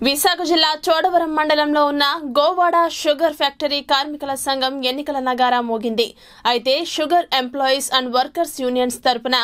విశాఖ జిల్లా చోడవరం మండలంలో ఉన్న గోవాడ షుగర్ ఫ్యాక్టరీ కార్మికుల సంఘం ఎన్నికల నగారా మోగింది అయితే sugar employees and workers unions తరపున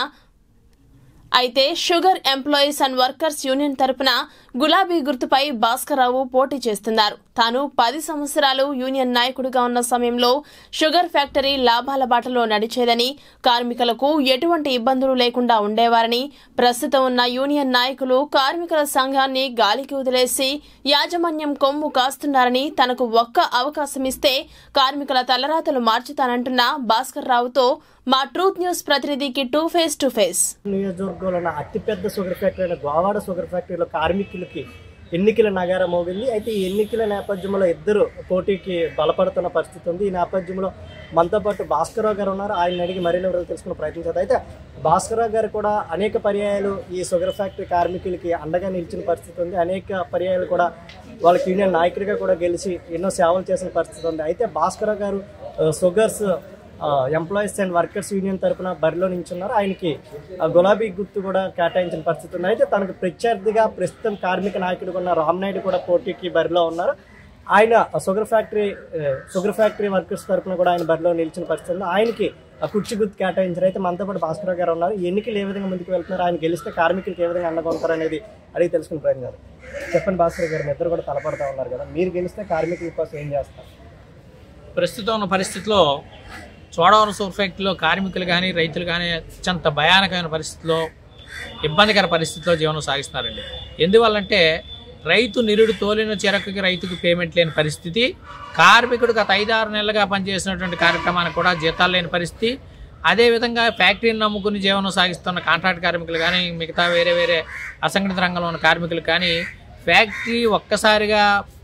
అయితే sugar employees and workers union తరపున గులాబీ గుర్తుపై భాస్కర్రావు పోటీ చేస్తున్నారు తాను పది సంవత్సరాలు యూనియన్ నాయకుడిగా ఉన్న సమయంలో షుగర్ ఫ్యాక్టరీ లాభాల బాటలో నడిచేదని కార్మికులకు ఎటువంటి ఇబ్బందులు లేకుండా ఉండేవారని ప్రస్తుతం ఉన్న యూనియన్ నాయకులు కార్మికుల సంఘాన్ని గాలికి వదిలేసి యాజమాన్యం కొమ్ము కాస్తున్నారని తనకు ఒక్క అవకాశం ఇస్తే కార్మికుల తలరాతలు మార్చుతానంటున్న భాస్కర్ రావుతో మా ట్రూత్ న్యూస్ ప్రతినిధికి టూ ఫేస్ టు ఫేస్ నియోజకవర్గంలో ఉన్న అతిపెద్ద షుగర్ ఫ్యాక్టరీ అయిన గోవాడ షుగర్ ఫ్యాక్టరీలో కార్మికులకి ఎన్నికల నగారం మోగింది అయితే ఈ ఎన్నికల నేపథ్యంలో ఇద్దరు పోటీకి బలపడుతున్న పరిస్థితి ఉంది ఈ నేపథ్యంలో మనతో పాటు భాస్కరరావు గారు ఉన్నారు ఆయన అడిగి మరిన్ని వివరాలు తెలుసుకునే ప్రయత్నం చేద్దాం అయితే భాస్కరరావు గారు కూడా అనేక పర్యాయాలు ఈ షుగర్ ఫ్యాక్టరీ కార్మికులకి అండగా నిలిచిన పరిస్థితి ఉంది అనేక పర్యాయాలు కూడా వాళ్ళకి యూనియన్ నాయకుడిగా కూడా గెలిచి ఎన్నో సేవలు చేసిన పరిస్థితి ఉంది అయితే భాస్కరరావు గారు ఆ, sugars employees and workers union తరపున బరిలో నించున్నారు ఆయనకి ఆ, గులాబీ గుర్తు కూడా కేటాయించిన పరిస్థితి ఉంది అయితే తనకు ప్రత్యర్థిగా ప్రస్తుతం కార్మిక నాయకుడు ఉన్న రామ్నాయుడు కూడా పోటీకి బరిలో ఉన్నారు ఆయన షుగర్ ఫ్యాక్టరీ ఆ, షుగర్ ఫ్యాక్టరీ వర్కర్స్ తరపున కూడా ఆయన బరిలో నిలిచిన పరిస్థితి ఉంది ఆయనకి ఆ కుర్చీ గుర్తు కేటాయించారు అయితే మనతో పాటు భాస్కర్ గారు ఉన్నారు ఈ ఎన్నికలు ఏ విధంగా ముందుకు వెళ్తున్నారు ఆయన గెలిస్తే కార్మికులకు ఏ విధంగా అండగా ఉంటారు అనేది అడిగి తెలుసుకుని ప్రయత్నం గారు చెప్పండి భాస్కర్ గారు మీ ఇద్దరు కూడా తలపడతా ఉన్నారు కదా మీరు గెలిస్తే కార్మికుల కోసం ఏం చేస్తారు ప్రస్తుతం ఉన్న పరిస్థితిలో చోడవరం సూపర్ ఫ్యాక్టరీలో కార్మికులు కానీ రైతులు కానీ అత్యంత భయానకమైన పరిస్థితిలో ఇబ్బందికర పరిస్థితిలో జీవనం సాగిస్తున్నారండి ఎందువల్లంటే రైతు నిరుడు తోలిన చెరకుకి రైతుకు పేమెంట్ లేని పరిస్థితి కార్మికుడు గత ఐదారు నెలలుగా పనిచేసినటువంటి కార్యక్రమానికి కూడా జీతాలు లేని పరిస్థితి అదేవిధంగా ఫ్యాక్టరీని నమ్ముకుని జీవనం సాగిస్తున్న కాంట్రాక్ట్ కార్మికులు కానీ మిగతా వేరే వేరే అసంఘటిత రంగంలో ఉన్న కార్మికులు కానీ ఫ్యాక్టరీ ఒక్కసారిగా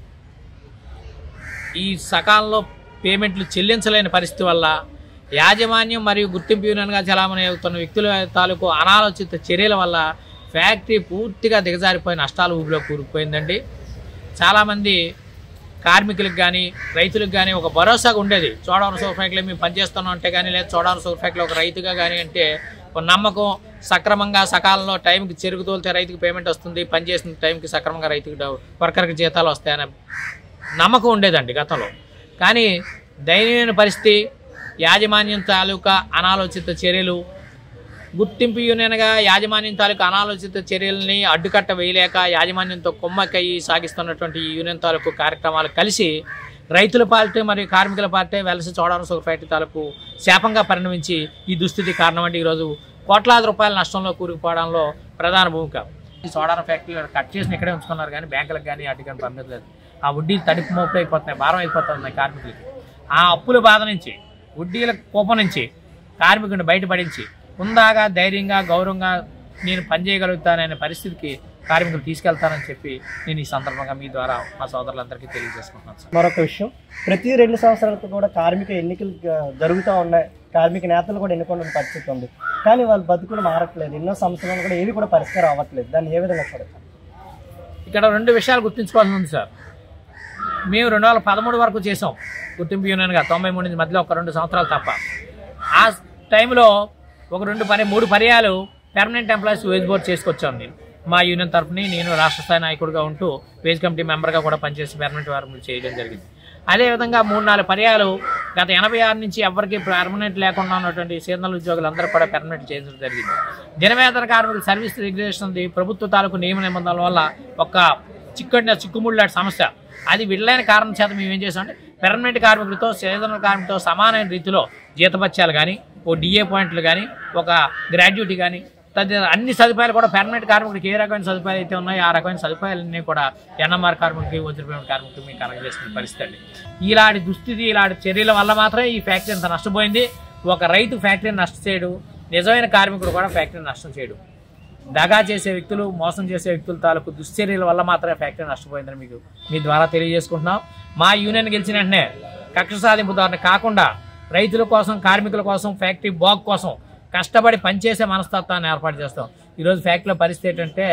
ఈ సకాలంలో పేమెంట్లు చెల్లించలేని పరిస్థితి వల్ల యాజమాన్యం మరియు గుర్తింపు యూనియన్గా చలామణి అవుతున్న వ్యక్తుల తాలూకు అనాలోచిత చర్యల వల్ల ఫ్యాక్టరీ పూర్తిగా దిగజారిపోయి నష్టాల ఊబిలో కూరుకుపోయిందండి చాలామంది కార్మికులకు కానీ రైతులకు కానీ ఒక భరోసాగా ఉండేది చోడవరం సూపర్ ఫ్యాక్టరీలో మేము పనిచేస్తున్నాం అంటే కానీ లేదా చోడవరం సూపర్ ఫ్యాక్టరీలో ఒక రైతుగా కానీ అంటే ఒక నమ్మకం సక్రమంగా సకాలంలో టైంకి చెరుకు తోలితే రైతుకి పేమెంట్ వస్తుంది పనిచేసిన టైంకి సక్రమంగా రైతుకి డబ్బు- వర్కర్కి జీతాలు వస్తాయనే నమ్మకం ఉండేదండి గతంలో కానీ దయనీయమైన పరిస్థితి యాజమాన్యం తాలూకా అనాలోచిత చర్యలు గుర్తింపు యూనియన్గా యాజమాన్యం తాలూకా అనాలోచిత చర్యలని అడ్డుకట్ట వేయలేక యాజమాన్యంతో కొమ్మక్కయ్యి సాగిస్తున్నటువంటి ఈ యూనియన్ తాలూకు కార్యక్రమాలు కలిసి రైతుల పార్టీ మరియు కార్మికుల పార్టీ వెలసి చోడవరం సూపర్ ఫ్యాక్టరీ తాలూకు శాపంగా పరిణమించి ఈ దుస్థితి కారణం అంటే ఈరోజు కోట్లాది రూపాయల నష్టంలో కూరుకుపోవడంలో ప్రధాన భూమిక ఈ సోడారం ఫ్యాక్టరీ కట్ చేసి ఇక్కడే ఉంచుకున్నారు కానీ బ్యాంకులకు కానీ వాటికి కానీ పంపించలేదు ఆ వడ్డీ తడిపి మోపులు అయిపోతున్నాయి భారం అయిపోతున్నాయి కార్మికులకి ఆ అప్పుల బాధ నుంచి వడ్డీల కోపం నుంచి కార్మికుడిని బయటపడించి ఉందాగా ధైర్యంగా గౌరవంగా నేను పనిచేయగలుగుతాననే పరిస్థితికి కార్మికులు తీసుకెళ్తానని చెప్పి నేను ఈ సందర్భంగా మీ ద్వారా మా సోదరులందరికీ తెలియజేసుకుంటున్నాను సార్ మరొక విషయం ప్రతి రెండు సంవత్సరాలకు కూడా కార్మిక ఎన్నికలు జ- జరుగుతూ ఉన్నాయి కార్మిక నేతలు కూడా ఎన్నుకున్న పరిస్థితి ఉంది కానీ వాళ్ళ బతుకులు మారట్లేదు ఎన్నో సంవత్సరాలు కూడా ఏవి కూడా పరిష్కారం అవ్వట్లేదు దాన్ని ఏ విధంగా చూడచ్చు ఇక్కడ రెండు విషయాలు గుర్తుంచుకోవాల్సి ఉంది సార్ మేము రెండు వేల పదమూడు వరకు చేసాం గుర్తింపు యూనియన్గా తొంభై మూడు నుంచి మధ్యలో ఒక రెండు సంవత్సరాలు తప్ప ఆ టైంలో ఒక రెండు పని మూడు పర్యాలు పెర్మనెంట్ ఎంప్లాయీస్ వేజ్ బోర్డ్ చేసుకొచ్చాను నేను మా యూనియన్ తరఫుని నేను రాష్ట్ర స్థాయి నాయకుడిగా ఉంటూ వేజ్ కమిటీ మెంబర్గా కూడా పనిచేసి పెర్మనెంట్ వారం చేయడం జరిగింది అదేవిధంగా మూడు నాలుగు పర్యాలు గత ఎనభై ఆరు నుంచి ఎవరికి పర్మనెంట్ లేకుండా ఉన్నటువంటి సీజనల్ ఉద్యోగులందరూ కూడా పర్మనెంట్ చేయడం జరిగింది దినవేతన కార్మికుల సర్వీస్ రెగ్యులేషన్ ఉంది ప్రభుత్వ తాలూకు నియమ నిబంధనల వల్ల ఒక చిక్కడిన చిక్కుముళ్ళ సమస్య అది విడలేని కారణం చేత మేము ఏం చేసామంటే పెర్మనెంట్ కార్మికులతో సీజనల్ కార్మికులతో సమానమైన రీతిలో జీతపత్యాలు కానీ ఓ డిఏ పాయింట్లు కానీ ఒక గ్రాడ్యుటీ కానీ తదితర అన్ని సదుపాయాలు కూడా పెర్మనెంట్ కార్మికుడికి ఏ రకమైన సదుపాయాలు అయితే ఉన్నాయో ఆ రకమైన సదుపాయాలన్నీ కూడా ఎన్ఎంఆర్ కార్మికుడికి వదిలిపోయిన కార్మికుడికి మీకు కలగజేసిన పరిస్థితి అండి ఇలాంటి దుస్థితి ఇలాంటి చర్యల వల్ల మాత్రమే ఈ ఫ్యాక్టరీ అంత నష్టపోయింది ఒక రైతు ఫ్యాక్టరీని నష్టం చేయడు నిజమైన కార్మికుడు కూడా ఫ్యాక్టరీని నష్టం చేయడు దగా చేసే వ్యక్తులు మోసం చేసే వ్యక్తుల తాలూకు దుశ్చర్యల వల్ల మాత్రమే ఫ్యాక్టరీ నష్టపోయిందని మీకు మీ ద్వారా తెలియజేసుకుంటున్నాం మా యూనియన్ గెలిచిన వెంటనే కక్ష సాధింపు ధోరణి కాకుండా రైతుల కోసం కార్మికుల కోసం ఫ్యాక్టరీ బాగ్ కోసం కష్టపడి పనిచేసే మనస్తత్వాన్ని ఏర్పాటు చేస్తాం ఈరోజు ఫ్యాక్టరీలో పరిస్థితి ఏంటంటే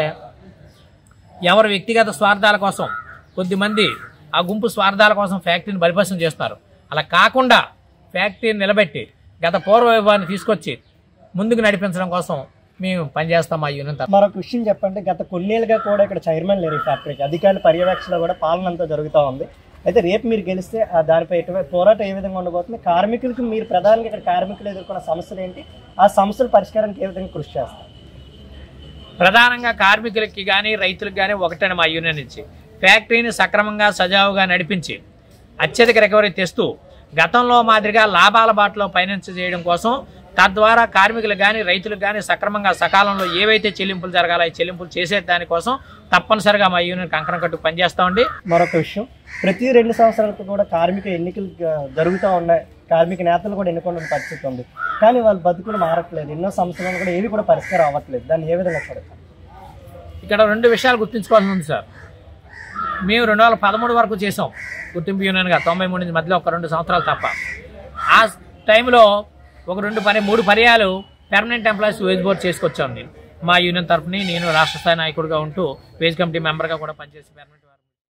ఎవరు వ్యక్తిగత స్వార్థాల కోసం కొద్దిమంది ఆ గుంపు స్వార్థాల కోసం ఫ్యాక్టరీని బలిపసం చేస్తారు అలా కాకుండా ఫ్యాక్టరీని నిలబెట్టి గత పూర్వ వైభవాన్ని తీసుకొచ్చి ముందుకు నడిపించడం కోసం మేము పనిచేస్తాం మా యూనియన్ తరఫున మరొక విషయం చెప్పండి గత కొన్నేళ్ళుగా కూడా ఇక్కడ చైర్మన్ లేరు ఈ ఫ్యాక్టరీకి అధికారుల పర్యవేక్షణ కూడా పాలన అంతా జరుగుతూ ఉంది అయితే రేపు మీరు గెలిస్తే ఆ దానిపై ఎటువంటి పోరాటం ఏ విధంగా ఉండబోతుంది కార్మికులకు మీరు ప్రధానంగా ఇక్కడ కార్మికులు ఎదుర్కొన్న సమస్యలు ఏంటి ఆ సమస్యల పరిష్కారానికి ఏ విధంగా కృషి చేస్తారు ప్రధానంగా కార్మికులకి కానీ రైతులకు కానీ ఒకటని మా యూనియన్ నుంచి ఫ్యాక్టరీని సక్రమంగా సజావుగా నడిపించి అత్యధిక రికవరీ తెస్తూ గతంలో మాదిరిగా లాభాల బాటలో ఫైనాన్స్ చేయడం కోసం తద్వారా కార్మికులకు కానీ రైతులకు కానీ సక్రమంగా సకాలంలో ఏవైతే చెల్లింపులు జరగాలో ఈ చెల్లింపులు చేసే దానికోసం తప్పనిసరిగా మా యూనియన్ కంకణం కట్టు పనిచేస్తామండి మరొక విషయం ప్రతి రెండు సంవత్సరాలకు కూడా కార్మిక ఎన్నికలు జ- జరుగుతూ ఉన్నాయి కార్మిక నేతలు కూడా ఎన్నుకున్న పరిస్థితి ఉంది కానీ వాళ్ళ బతుకులు మారట్లేదు ఎన్నో సమస్యలను కూడా ఏవి కూడా పరిష్కారం అవ్వట్లేదు దాన్ని ఏ విధంగా చూడతారు ఇక్కడ రెండు విషయాలు గుర్తుంచుకోవాల్సి ఉంది సార్ మేము రెండు వేల పదమూడు వరకు చేసాం గుర్తింపు యూనియన్గా తొంభై మూడు నుంచి మధ్యలో ఒక రెండు సంవత్సరాలు తప్ప ఆ టైంలో ఒక రెండు పని మూడు పర్యాలు పెర్మనెంట్ ఎంప్లాయీస్ వేజ్ బోర్డ్ చేసుకొచ్చాను నేను మా యూనియన్ తరఫుని నేను రాష్ట్ర స్థాయి నాయకుడిగా ఉంటూ వేజ్ కమిటీ మెంబర్గా కూడా పనిచేసి పెర్మనెంట్